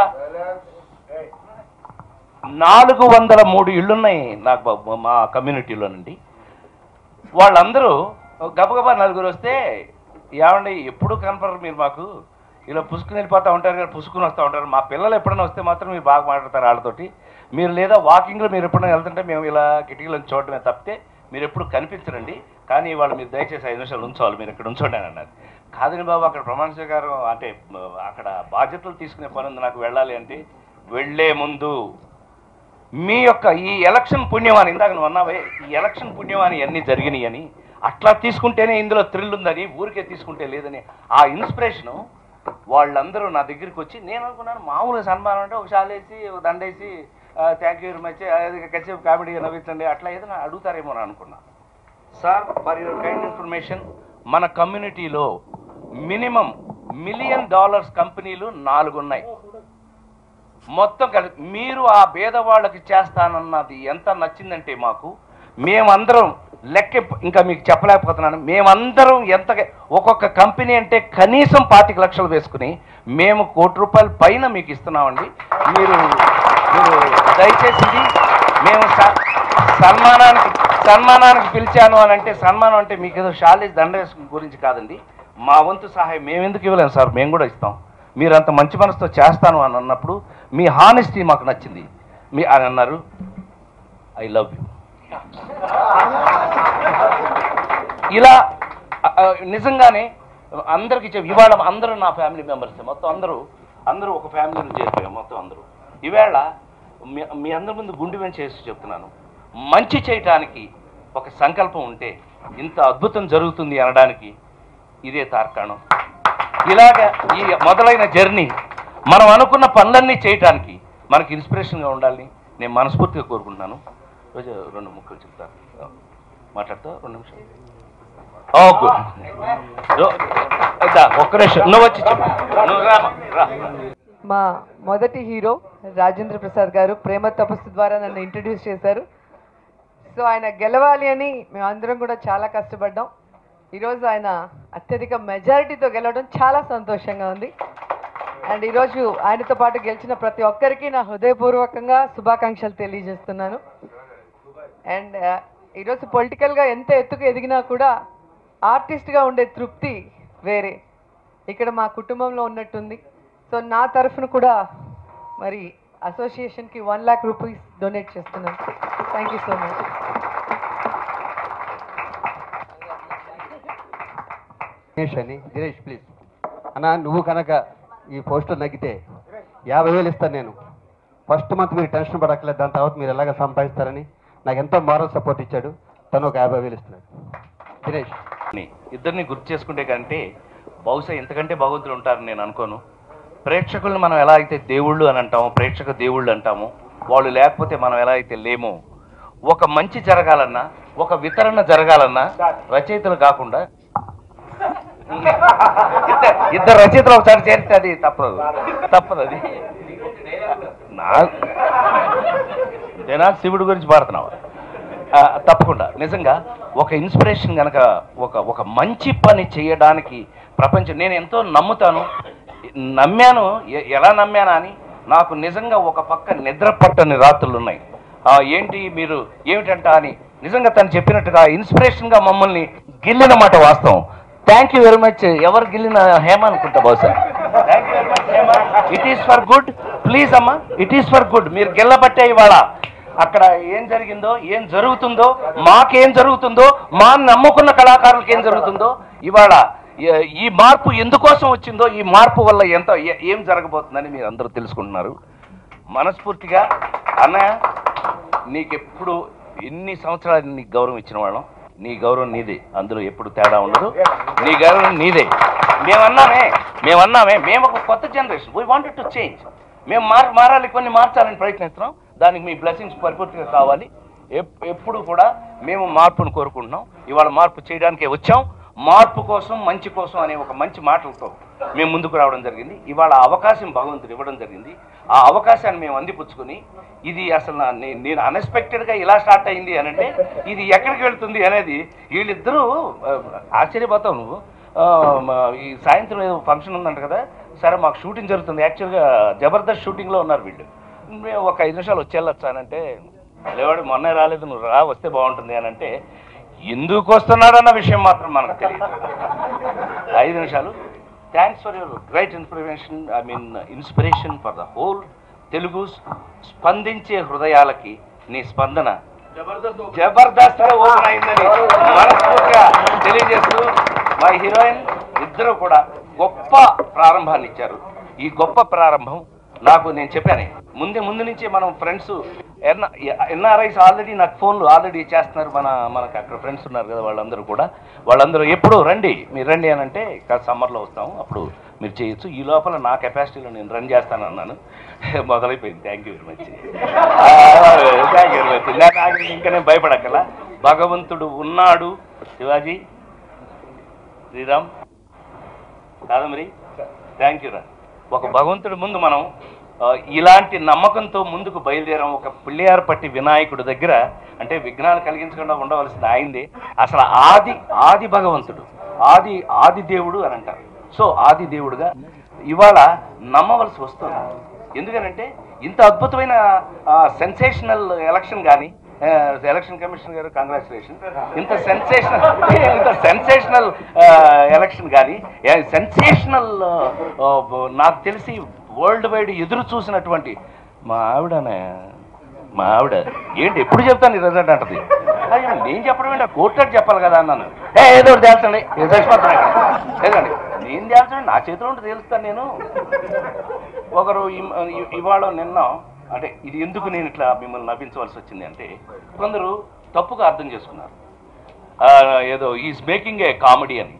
నాలుగు వందల మూడు ఇళ్ళున్నాయి నాకు బా- మా కమ్యూనిటీలోనండి వాళ్ళందరూ గబగబా నలుగురు వస్తే ఏమండి ఎప్పుడు కనపడరు మీరు మాకు ఇలా పుసుకుని వెళ్ళిపోతూ ఉంటారు కానీ పుసుకుని వస్తూ ఉంటారు మా పిల్లలు ఎప్పుడైనా వస్తే మాత్రం మీరు బాగా మాట్లాడతారు వాళ్ళతోటి మీరు లేదా వాకింగ్లో మీరు ఎప్పుడైనా వెళ్తుంటే మేము ఇలా కిటికీలను చూడటమే తప్పితే మీరు ఎప్పుడు కనిపించరండి కానీ వాళ్ళు మీరు దయచేసి ఐదు నిమిషాలు ఉంచవాలి మీరు ఇక్కడ ఉంచండి అని అన్నారు కాదని బాబు అక్కడ ప్రమాణ స్వీకారం అంటే మ, అక్కడ బాధ్యతలు తీసుకునే పని ఉంది నాకు వెళ్ళాలి అంటే వెళ్ళే ముందు మీ యొక్క ఈ ఎలక్షన్ పుణ్యమాని ఇందాక నువ్వు అన్నావే ఈ ఎలక్షన్ పుణ్యమాని అన్నీ జరిగినాయి అని అట్లా తీసుకుంటేనే ఇందులో థ్రిల్ ఉందని ఊరికే తీసుకుంటే లేదని ఆ ఇన్స్పిరేషను వాళ్ళందరూ నా దగ్గరికి వచ్చి నేను అనుకున్నాను మామూలుగా సన్మానం అంటే ఒక షాలేసి ఒక దండేసి థ్యాంక్ యూ వెరీ మచ్ కలిసి కామెడీ నవ్వించండి అట్లా ఏదైనా అడుగుతారేమో అని అనుకున్నా sir for your kind information మన కమ్యూనిటీలో మినిమం మిలియన్ డాలర్స్ కంపెనీలు నాలుగు ఉన్నాయి మొత్తం కలిపి మీరు ఆ పేదవాళ్ళకి చేస్తానన్నది ఎంత నచ్చిందంటే మాకు మేమందరం లెక్క ఇంకా మీకు చెప్పలేకపోతున్నాను మేమందరం ఎంత ఒక్కొక్క కంపెనీ అంటే కనీసం పాతిక లక్షలు వేసుకుని మేము కోటి రూపాయల పైన మీకు ఇస్తున్నామండి మీరు మీరు దయచేసి ఇది మేము స- సన్మానానికి సన్మానానికి పిలిచాను అని అంటే సన్మానం అంటే మీకు ఏదో షాలేజ్ దండ గురించి కాదండి మా వంతు సహాయం మేము ఎందుకు ఇవ్వలేము సార్ మేము కూడా ఇస్తాం మీరు అంత మంచి మనసుతో చేస్తాను అని అన్నప్పుడు మీ హానెస్టీ మాకు నచ్చింది మీ అని అన్నారు ఐ లవ్ యూ ఇలా ఆ, ఆ, నిజంగానే అందరికి చెప్పి ఇవాళ అందరూ నా ఫ్యామిలీ మెంబర్స్ మొత్తం అందరూ అందరూ ఒక ఫ్యామిలీని చేరిపోయాం మొత్తం అందరూ ఈవేళ మీ మీ అందరి ముందు గుండె మీద చేసి చెప్తున్నాను మంచి చేయటానికి ఒక సంకల్పం ఉంటే ఇంత అద్భుతం జరుగుతుంది అనడానికి ఇదే తార్కాణం ఇలాగ ఈ మొదలైన జర్నీ మనం అనుకున్న పనులన్నీ చేయటానికి మనకి ఇన్స్పిరేషన్గా ఉండాలని నేను మనస్ఫూర్తిగా కోరుకుంటున్నాను రోజు రెండు ముక్కలు చెప్తాను మాట్లాడతా రెండు నిమిషాలు ఓ, good. రో- ఇద్దా, ఒక్క నిమిషం నువ్వు వచ్చి చెప్పు నువ్వు రామా, రా మా మొదటి హీరో రాజేంద్ర ప్రసాద్ గారు ప్రేమ తపస్సు ద్వారా నన్ను ఇంట్రడ్యూస్ చేశారు సో ఆయన గెలవాలి అని మేమందరం కూడా చాలా కష్టపడ్డాం ఈరోజు ఆయన అత్యధిక మెజారిటీతో గెలవడం చాలా సంతోషంగా ఉంది అండ్ ఈరోజు ఆయనతో పాటు గెలిచిన ప్రతి ఒక్కరికి నా హృదయపూర్వకంగా శుభాకాంక్షలు తెలియజేస్తున్నాను అండ్ ఈరోజు పొలిటికల్గా ఎంత ఎత్తుకు ఎదిగినా కూడా ఆర్టిస్ట్గా ఉండే తృప్తి వేరే ఇక్కడ మా కుటుంబంలో ఉన్నట్టుంది సో నా తరఫున కూడా మరి అసోసియేషన్కి వన్ ల్యాక్ రూపీస్ డొనేట్ చేస్తున్నాను thank you so much Dinesh అని దినేష్ ప్లీజ్ అన్న నువ్వు కనుక ఈ పోస్టర్ నగ్గితే యాభై వేలు ఇస్తాను నేను ఫస్ట్ మంత్ మీరు టెన్షన్ పడక్కలేదు దాని తర్వాత మీరు ఎలాగ సంపాదిస్తారని నాకు ఎంతో మారల్ సపోర్ట్ ఇచ్చాడు తను ఒక యాభై వేలు ఇస్తున్నాడు దినేష్ ని ఇద్దరిని గుర్తు చేసుకుంటే కంటే బహుశా ఇంతకంటే భగవంతులు ఉంటారని నేను అనుకోను ప్రేక్షకుల్ని మనం ఎలా అయితే దేవుళ్ళు అని అంటామో ప్రేక్షక దేవుళ్ళు అంటామో వాళ్ళు లేకపోతే మనం ఎలా అయితే లేమో ఒక మంచి జరగాలన్నా ఒక వితరణ జరగాలన్నా రచయితలు కాకుండా ఇద్దరు ఇద్దరు రచయితలు ఒకసారి చేరితే అది తప్పదు తప్పదు అది నా అంతేనా శివుడి గురించి పాడుతున్నావా ఆ, తప్పకుండా నిజంగా ఒక ఇన్స్పిరేషన్ కనుక ఒక ఒక మంచి పని చేయడానికి ప్రపంచం నేను ఎంతో నమ్ముతాను నమ్మాను ఎ- ఎలా నమ్మానా అని నాకు నిజంగా ఒక పక్క నిద్ర పట్టని రాత్రులు ఉన్నాయి ఆ, ఏంటి మీరు ఏమిటంట అని నిజంగా తను చెప్పినట్టుగా ఇన్స్పిరేషన్గా మమ్మల్ని గిల్లిన మాట వాస్తవం థ్యాంక్ యూ వెరీ మచ్ ఎవరు గిల్లిన హేమ అనుకుంటా బహుశా thank you very much Hema it is for good please అమ్మా ఇట్ ఈస్ ఫర్ గుడ్ మీరు గెల్లబట్టే ఇవాళ అక్కడ ఏం జరిగిందో ఏం జరుగుతుందో మాకేం జరుగుతుందో మా నమ్ముకున్న కళాకారులకు ఏం జరుగుతుందో ఇవాళ ఏ- ఈ మార్పు ఎందుకోసం వచ్చిందో ఈ మార్పు వల్ల ఎంత ఏ- ఏం జరగబోతుందని మీరు అందరూ తెలుసుకుంటున్నారు మనస్ఫూర్తిగా అన్నయ్య నీకెప్పుడు ఎన్ని సంవత్సరాలు నీకు గౌరవం ఇచ్చిన వాళ్ళం నీ గౌరవం నీదే అందులో ఎప్పుడు తేడా ఉండదు నీ గౌరవం నీదే మేమన్నామే మేమన్నామే మేము ఒక కొత్త generation we wanted to change మేము మార్ మారాలి కొన్ని మార్చాలని ప్రయత్నిస్తున్నాం దానికి మీ బ్లెస్సింగ్స్ పరిపూర్తిగా కావాలి ఎప్- ఎప్పుడు కూడా మేము మార్పును కోరుకుంటున్నాం ఇవాళ మార్పు చేయడానికే వచ్చాం మార్పు కోసం మంచి కోసం అనే ఒక మంచి మాటలతో మేము ముందుకు రావడం జరిగింది ఇవాళ ఆ అవకాశం భగవంతుడు ఇవ్వడం జరిగింది ఆ అవకాశాన్ని మేము అందిపుచ్చుకొని ఇది అసలు నా- నే- నేను అన్ఎక్స్పెక్టెడ్గా ఇలా స్టార్ట్ అయింది అని అంటే ఇది ఎక్కడికి వెళ్తుంది అనేది వీళ్ళిద్దరూ ఆ, ఆశ్చర్యపోతావు నువ్వు ఆ, మా- ఈ సాయంత్రం ఏదో ఫంక్షన్ ఉందంట కదా సరే మాకు షూటింగ్ జరుగుతుంది యాక్చువల్గా జబర్దస్త్ షూటింగ్లో ఉన్నారు వీళ్ళు మేము ఒక ఐదు నిమిషాలు వచ్చి వెళ్ళొచ్చు అని అంటే లేవాడు మొన్నే రాలేదు నువ్వు రా వస్తే బాగుంటుంది అని అంటే ఎందుకు వస్తున్నాడన్న విషయం మాత్రం మనకు తెలియదు ఐదు నిమిషాలు thanks for your great inspiration I mean inspiration for the whole Telugu స్పందించే హృదయాలకి నీ స్పందన జబర్దస్త్ గా ఓపెన్ అయిందని మనస్ఫూర్తిగా తెలియజేస్తూ మా హీరోయిన్ ఇద్దరు కూడా గొప్ప ప్రారంభాన్ని ఇచ్చారు ఈ గొప్ప ప్రారంభం నాకు నేను చెప్పాను ముందే ముందు నుంచి మనం ఫ్రెండ్స్ ఎన్ ఎన్ఆర్ఐస్ ఆల్రెడీ నాకు ఫోన్లు ఆల్రెడీ చేస్తున్నారు మన మనకు అక్కడ ఫ్రెండ్స్ ఉన్నారు కదా వాళ్ళందరూ కూడా వాళ్ళందరూ ఎప్పుడు రండి మీరు రండి అని అంటే సమ్మర్లో వస్తాము అప్పుడు మీరు చేయొచ్చు ఈ లోపల నా కెపాసిటీలో నేను రన్ చేస్తాను అన్నాను మొదలైపోయింది thank you very much thank you very much నాకు ఇంకా నేను భయపడక్కల భగవంతుడు ఉన్నాడు శివాజీ శ్రీరామ్ కాదమరి థ్యాంక్ యూ రా ఒక భగవంతుడి ముందు మనం ఆ, ఇలాంటి నమ్మకంతో ముందుకు బయలుదేరాం ఒక పిల్లియారు పట్టి వినాయకుడి దగ్గర అంటే విఘ్నాలు కలిగించకుండా ఉండవలసింది ఆయనదే అసలు ఆది ఆది భగవంతుడు ఆది ఆది దేవుడు అని అంటారు సో ఆది దేవుడుగా ఇవాళ నమ్మవలసి వస్తుంది ఎందుకనంటే ఇంత అద్భుతమైన సెన్సేషనల్ ఎలక్షన్ కానీ ఎలక్షన్ కమిషన్ గారు కంగ్రాచులేషన్ ఇంత సెన్సేషనల్ ఇంత సెన్సేషనల్ ఎలక్షన్ కానీ సెన్సేషనల్ నాకు తెలిసి వరల్డ్ వైడ్ ఎదురు చూసినటువంటి మా ఆవిడనే మా ఆవిడ ఏంటి ఎప్పుడు చెప్తాను ఈ రిజల్ట్ అంటది అయ్యో నేను చెప్పడం ఏంటి కోర్టు చెప్పాలి కదా అన్నాను ఏ ఏదో ఒకటి తేల్చండి ఏ చచ్చిపోతున్నా ఇక్కడ. లేదండి నేను తేల్చండి నా చేతిలో ఉంటే తేలుస్తాను నేను ఒకరు ఇమ్- ఇ- ఇవాళ నిన్న అంటే ఇది ఎందుకు నేను ఇట్లా మిమ్మల్ని నవ్వించవలసి వచ్చింది అంటే కొందరు తప్పుగా అర్థం చేసుకున్నారు ఆ, ఏదో ఈజ్ మేకింగ్ ఏ కామెడీ అని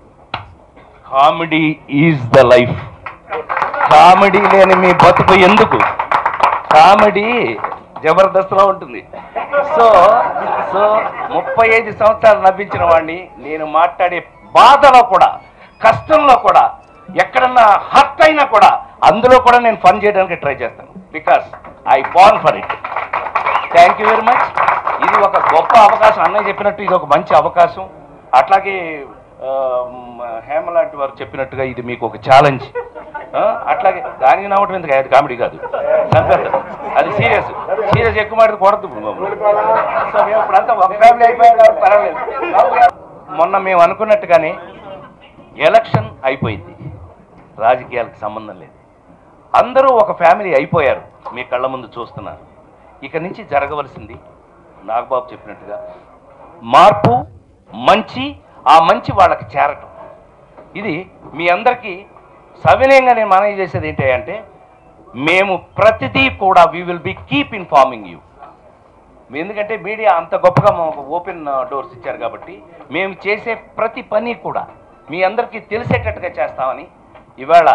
comedy is the life comedy లేని మీ బతుకు ఎందుకు కామెడీ జబర్దస్త్లో ఉంటుంది సో సో ముప్పై ఐదు సంవత్సరాలు నవ్వించిన వాడిని నేను మాట్లాడే బాధలో కూడా కష్టంలో కూడా ఎక్కడన్నా హర్ట్ అయినా కూడా అందులో కూడా నేను ఫన్ చేయడానికి ట్రై చేస్తాను because I born for it thank you very much ఇది ఒక గొప్ప అవకాశం అన్నయ్య చెప్పినట్టు ఇది ఒక మంచి అవకాశం అట్లాగే ఆ, మ్, హేమ లాంటి వారు చెప్పినట్టుగా ఇది మీకు ఒక ఛాలెంజ్ అట్లాగే దానికి నవ్వటం ఎందుకు అది కామెడీ కాదు చంపేద్దాం. అది సీరియస్ సీరియస్ ఎక్కువ మాట కొడద్దు సో మేము ఇప్పుడంతా ఒక ఫ్యామిలీ అయిపోయాం కాబట్టి పర్వాలేదు మొన్న మేము అనుకున్నట్టుగానే ఎలక్షన్ అయిపోయింది రాజకీయాలకు సంబంధం లేదు అందరూ ఒక ఫ్యామిలీ అయిపోయారు మీ కళ్ళ ముందు చూస్తున్నారు ఇక నుంచి జరగవలసింది నాగబాబు చెప్పినట్టుగా మార్పు మంచి ఆ మంచి వాళ్ళకి చేరటం ఇది మీ అందరికీ సవినయంగా నేను మనవి చేసేది ఏంటి అంటే మేము ప్రతిదీ కూడా we will be keep informing you ఎందుకంటే మీడియా అంత గొప్పగా మాకు ఓపెన్ డోర్స్ ఇచ్చారు కాబట్టి మేము చేసే ప్రతి పని కూడా మీ అందరికీ తెలిసేటట్టుగా చేస్తామని ఇవాళ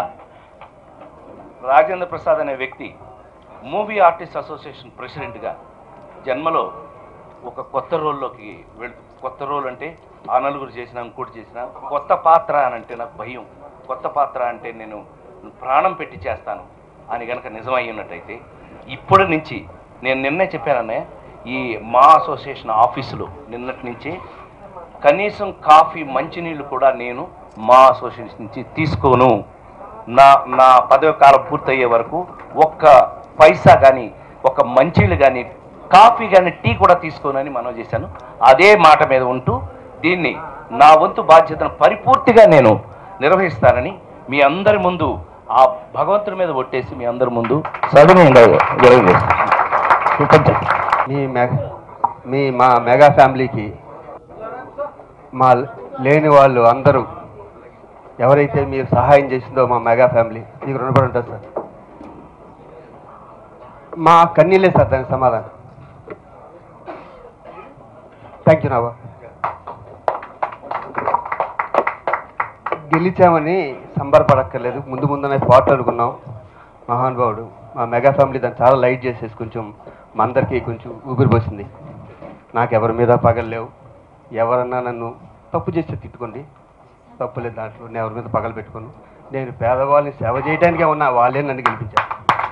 రాజేంద్ర ప్రసాద్ అనే వ్యక్తి మూవీ ఆర్టిస్ట్ అసోసియేషన్ ప్రెసిడెంట్గా జన్మలో ఒక కొత్త రోల్లోకి వెళ్ కొత్త రోల్ అంటే ఆ నలుగురు చేసిన ఇంకోటి చేసిన కొత్త పాత్ర అని అంటే నాకు భయం కొత్త పాత్ర అంటే నేను ప్రాణం పెట్టి చేస్తాను అని కనుక నిజమై ఉన్నట్టయితే ఇప్పటి నుంచి నేను నిన్నే చెప్పాననే ఈ మా అసోసియేషన్ ఆఫీసులో నిన్నటి నుంచి కనీసం కాఫీ మంచినీళ్ళు కూడా నేను మా అసోసియేషన్ నుంచి తీసుకోను నా నా పదవి కాలం పూర్తయ్యే వరకు ఒక్క పైసా కానీ ఒక మంచిలు కానీ కాఫీ కానీ టీ కూడా తీసుకోనని మనం చేశాను అదే మాట మీద ఉంటూ దీన్ని నా వంతు బాధ్యతను పరిపూర్తిగా నేను నిర్వహిస్తానని మీ అందరి ముందు ఆ భగవంతుడి మీద ఒట్టేసి మీ అందరి ముందు సవినయంగా తెలియజేస్తాను మీ మెగా మీ మా మెగా ఫ్యామిలీకి మా లేని వాళ్ళు అందరూ ఎవరైతే మీరు సహాయం చేసిందో మా మెగా ఫ్యామిలీ మీకు రుణపడి ఉంటారు సార్ మా కన్నీళ్ళే సార్ దానికి సమాధానం థ్యాంక్ యూ నాబా గెలిచామని సంబరపడక్కర్లేదు ముందు ముందునే స్పాట్ అనుకున్నాం మహానుభావుడు మా మెగా ఫ్యామిలీ దాన్ని చాలా లైట్ చేసేసి కొంచెం మా అందరికీ కొంచెం ఊపిరి పోసింది నాకు ఎవరి మీద పగలు ఎవరన్నా నన్ను తప్పు చేస్తే తిట్టుకోండి తప్పు లేదు దాంట్లో నేను ఎవరి మీద పగలు పెట్టుకోను నేను పేదవాళ్ళని సేవ చేయడానికే ఉన్నా వాళ్ళే నన్ను గెలిపించారు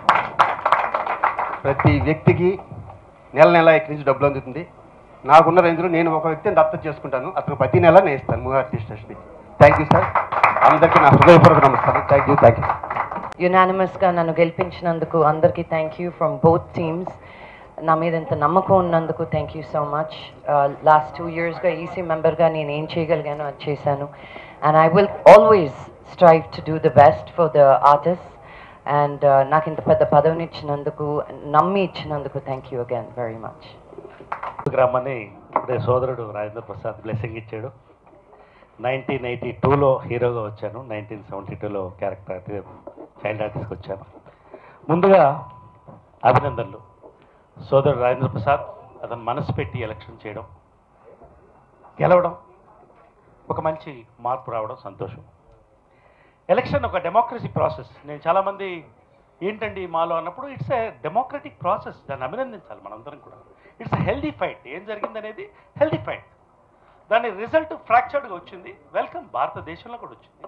ప్రతి వ్యక్తికి నెల నెల ఇక్కడి నుంచి డబ్బులు అందుతుంది నాకున్న రేంజ్లో నేను ఒక వ్యక్తిని దత్తత చేసుకుంటాను అతను ప్రతి నెల నేను ఇస్తాను movie artist thank you sir అందరికీ నా హృదయపూర్వక నమస్కారం థ్యాంక్ యూ థ్యాంక్ యూ యునానిమస్గా నన్ను గెలిపించినందుకు అందరికీ thank you from both teams నా మీద ఇంత నమ్మకం ఉన్నందుకు thank you so much last two ఇయర్స్గా ఈసీ మెంబర్గా నేను ఏం చేయగలిగానో అది చేశాను and I will always strive to do the best for the artist and నాకు ఇంత పెద్ద పదవిని ఇచ్చినందుకు నమ్మి ఇచ్చినందుకు thank you again very much రమ్మని ఇప్పుడే సోదరుడు రాజేంద్ర ప్రసాద్ బ్లెస్సింగ్ ఇచ్చాడు నైన్టీన్ ఎయిటీ టూలో హీరోగా వచ్చాను నైన్టీన్ సెవెంటీ టూలో క్యారెక్టర్ చైల్డ్ ఆర్టిస్ట్కి వచ్చాను ముందుగా అభినందనలు సోదరుడు రాజేంద్ర ప్రసాద్ అతను మనసు పెట్టి ఎలక్షన్ చేయడం గెలవడం ఒక మంచి మార్పు రావడం సంతోషం ఎలక్షన్ ఒక డెమోక్రసీ ప్రాసెస్ నేను చాలామంది ఏంటండి మాలో అన్నప్పుడు ఇట్స్ ఎ డెమోక్రటిక్ ప్రాసెస్ దాన్ని అభినందించాలి మనందరం కూడా ఇట్స్ హెల్దీ ఫైట్ ఏం జరిగింది అనేది హెల్దీ ఫైట్ దాని రిజల్ట్ ఫ్రాక్చర్డ్గా వచ్చింది వెల్కమ్ భారతదేశంలో కూడా వచ్చింది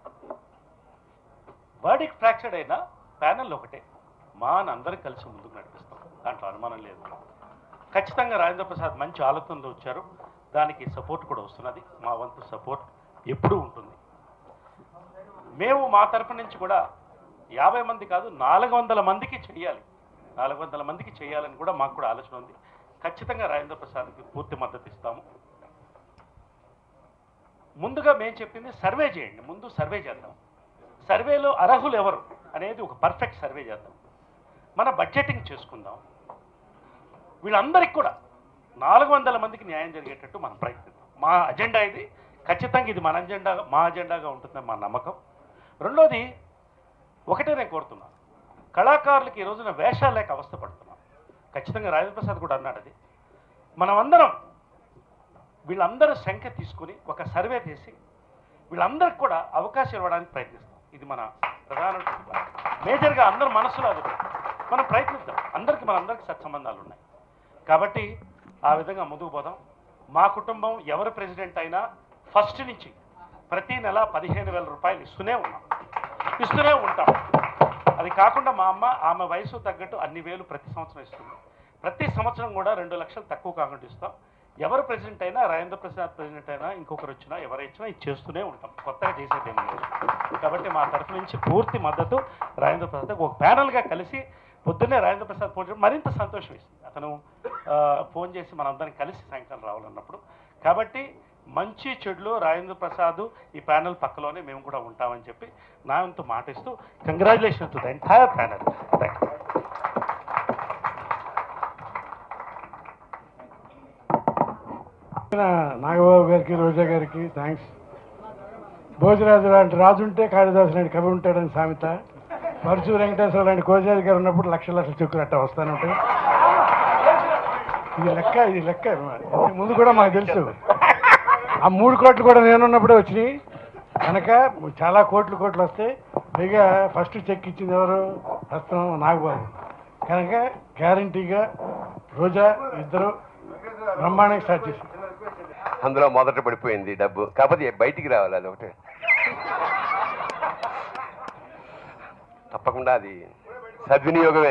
వర్డిక్ ఫ్రాక్చర్డ్ అయినా ప్యానల్ ఒకటే మా అని అందరం కలిసి ముందుకు నడిపిస్తాం దాంట్లో అనుమానం లేదు ఖచ్చితంగా రాజేంద్ర ప్రసాద్ మంచి ఆలోచనలు వచ్చారు దానికి సపోర్ట్ కూడా వస్తున్నది మా వంతు సపోర్ట్ ఎప్పుడూ ఉంటుంది మేము మా తరపు నుంచి కూడా యాభై మంది కాదు నాలుగు వందల మందికి చేయాలి నాలుగు వందల మందికి చేయాలని కూడా మాకు కూడా ఆలోచన ఉంది ఖచ్చితంగా రాజేంద్ర ప్రసాద్కి పూర్తి మద్దతు ఇస్తాము ముందుగా మేము చెప్పింది సర్వే చేయండి ముందు సర్వే చేద్దాం సర్వేలో అర్హులు ఎవరు అనేది ఒక పర్ఫెక్ట్ సర్వే చేద్దాం మన బడ్జెటింగ్ చేసుకుందాం వీళ్ళందరికీ కూడా నాలుగు వందల మందికి న్యాయం జరిగేటట్టు మనం ప్రయత్నిద్దాం మా అజెండా ఇది ఖచ్చితంగా ఇది మన అజెండా మా అజెండాగా ఉంటుందని మా నమ్మకం రెండోది ఒకటే నేను కోరుతున్నాను కళాకారులకి ఈ రోజున వేషాలు లేక అవస్థపడుతున్నాం ఖచ్చితంగా రాజేంద్ర ప్రసాద్ కూడా అన్నాడు అది మనమందరం వీళ్ళందరూ సంఖ్య తీసుకొని ఒక సర్వే చేసి వీళ్ళందరికీ కూడా అవకాశం ఇవ్వడానికి ప్రయత్నిస్తాం ఇది మన ప్రధాన మేజర్గా అందరి మనసులో అది ఒకటి. మనం ప్రయత్నిద్దాం అందరికీ మన అందరికీ సత్సంబంధాలు ఉన్నాయి కాబట్టి ఆ విధంగా ముందుకు పోదాం మా కుటుంబం ఎవరు ప్రెసిడెంట్ అయినా ఫస్ట్ నుంచి ప్రతి నెల పదిహేను వేల రూపాయలు ఇస్తూనే ఉన్నాం ఇస్తూనే ఉంటాం అది కాకుండా మా అమ్మ ఆమె వయసు తగ్గట్టు అన్ని వేలు ప్రతి సంవత్సరం ఇస్తుంది ప్రతి సంవత్సరం కూడా రెండు లక్షలు తక్కువ కాకుండా ఇస్తాం ఎవరు ప్రెసిడెంట్ అయినా రాజేంద్ర ప్రసాద్ ప్రెసిడెంట్ అయినా ఇంకొకరు వచ్చినా ఎవరు ఇచ్చినా ఇది చేస్తూనే ఉంటాం కొత్తగా చేసేది ఏమీ లేదు కాబట్టి మా తరఫు నుంచి పూర్తి మద్దతు రాజేంద్ర ప్రసాద్ ఒక ప్యానల్గా కలిసి పొద్దున్నే రాజేంద్ర ప్రసాద్ ఫోన్ చేయడం మరింత సంతోషం ఇస్తుంది అతను ఆ, ఫోన్ చేసి మనందరం కలిసి సాయంకాలం రావాలన్నప్పుడు కాబట్టి మంచి చెడులు రాజేంద్ర ప్రసాద్ ఈ ప్యానల్ పక్కలోనే మేము కూడా ఉంటామని చెప్పి నా వంతు మాటిస్తూ congratulation to the entire panel thank you Nagababu గారికి రోజా గారికి థ్యాంక్స్ భోజరాజు లాంటి రాజు ఉంటే కాళిదాసు లాంటి కవి ఉంటాడని సామెత పరచు వెంకటేశ్వర లాంటి కోజాది గారు ఉన్నప్పుడు లక్షల లక్షల చెక్కులు అట్ట వస్తానే ఉంటాయి ఇది లెక్క ఇది లెక్క ఇంతకు ముందు కూడా మాకు తెలుసు ఆ మూడు కోట్లు కూడా నేనున్నప్పుడే వచ్చినాయి కనుక చాలా కోట్లు కోట్లు వస్తాయి పైగా ఫస్ట్ చెక్ ఇచ్చింది ఎవరు ప్రస్తుతం నాగబాబు కనుక గ్యారంటీగా రోజా ఇద్దరు బ్రహ్మాండంగా స్టార్ట్ చేశారు అందులో మొదట పడిపోయింది డబ్బు కాకపోతే బయటికి రావాలి అది ఒకటే తప్పకుండా అది సద్వినియోగమే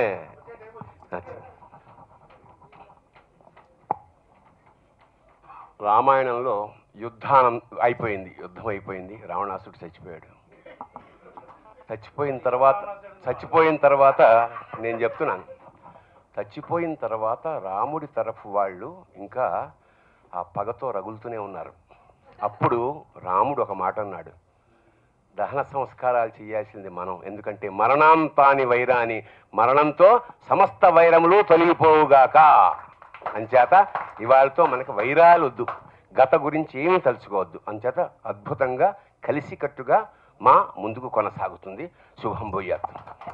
రామాయణంలో యుద్ధానం అయిపోయింది యుద్ధం అయిపోయింది రావణాసుడు చచ్చిపోయాడు చచ్చిపోయిన తర్వాత చచ్చిపోయిన తర్వాత నేను చెప్తున్నాను చచ్చిపోయిన తర్వాత రాముడి తరఫు వాళ్ళు ఇంకా ఆ పగతో రగులుతూనే ఉన్నారు అప్పుడు రాముడు ఒక మాట అన్నాడు దహన సంస్కారాలు చేయాల్సింది మనం ఎందుకంటే మరణాంతాని వైరాని మరణంతో సమస్త వైరములు తొలగిపోవుగాక అంచేత ఇవాళతో మనకు వైరాలు వద్దు గత గురించి ఏమీ తలుచుకోవద్దు అంచేత అద్భుతంగా కలిసికట్టుగా మా ముందుకు కొనసాగుతుంది శుభం భూయాత్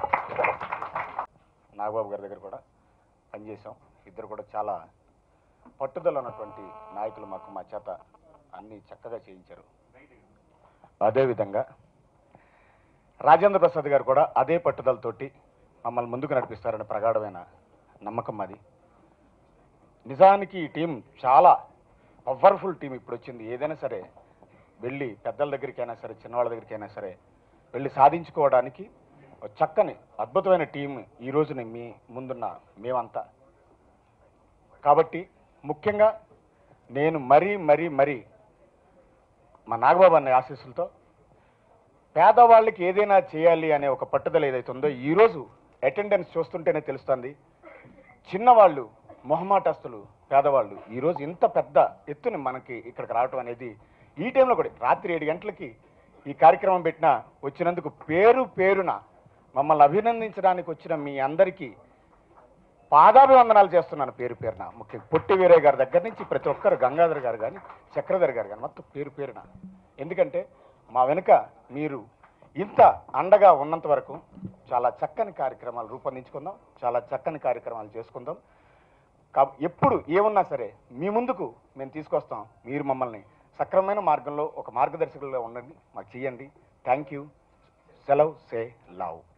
నాగబాబు గారి దగ్గర కూడా పనిచేసాం ఇద్దరు కూడా చాలా పట్టుదల ఉన్నటువంటి నాయకులు మాకు మా చేత అన్ని చక్కగా చేయించారు అదేవిధంగా రాజేంద్ర ప్రసాద్ గారు కూడా అదే పట్టుదలతోటి మమ్మల్ని ముందుకు నడిపిస్తారని ప్రగాఢమైన నమ్మకం మాది నిజానికి ఈ టీం చాలా పవర్ఫుల్ టీం ఇప్పుడు వచ్చింది ఏదైనా సరే వెళ్ళి పెద్దల దగ్గరికైనా సరే చిన్నవాళ్ళ దగ్గరికైనా సరే వెళ్ళి సాధించుకోవడానికి ఒక చక్కని అద్భుతమైన టీం ఈ రోజున మీ ముందున్న మేమంతా కాబట్టి ముఖ్యంగా నేను మరీ మరీ మరీ మా నాగబాబు అన్న ఆశీస్సులతో పేదవాళ్ళకి ఏదైనా చేయాలి అనే ఒక పట్టుదల ఏదైతే ఉందో ఈరోజు అటెండెన్స్ చూస్తుంటేనే తెలుస్తుంది చిన్నవాళ్ళు మొహమాటస్తులు పేదవాళ్ళు ఈరోజు ఇంత పెద్ద ఎత్తున మనకి ఇక్కడికి రావటం అనేది ఈ టైంలో కూడా రాత్రి ఏడు గంటలకి ఈ కార్యక్రమం పెట్టిన వచ్చినందుకు పేరు పేరున మమ్మల్ని అభినందించడానికి వచ్చిన మీ అందరికీ పాదాభివందనాలు చేస్తున్నాను పేరు పేరున ముఖ్యంగా పొట్టి వీరయ్య గారి దగ్గర నుంచి ప్రతి ఒక్కరు గంగాధర్ గారు కానీ చక్రధర్ గారు కానీ మొత్తం పేరు పేరున ఎందుకంటే మా వెనుక మీరు ఇంత అండగా ఉన్నంత వరకు చాలా చక్కని కార్యక్రమాలు రూపొందించుకుందాం చాలా చక్కని కార్యక్రమాలు చేసుకుందాం కా ఎప్పుడు ఏమున్నా సరే మీ ముందుకు మేము తీసుకొస్తాం మీరు మమ్మల్ని సక్రమమైన మార్గంలో ఒక మార్గదర్శకులుగా ఉండండి మాకు చేయండి థ్యాంక్ యూ సెలవ్ సే లవ్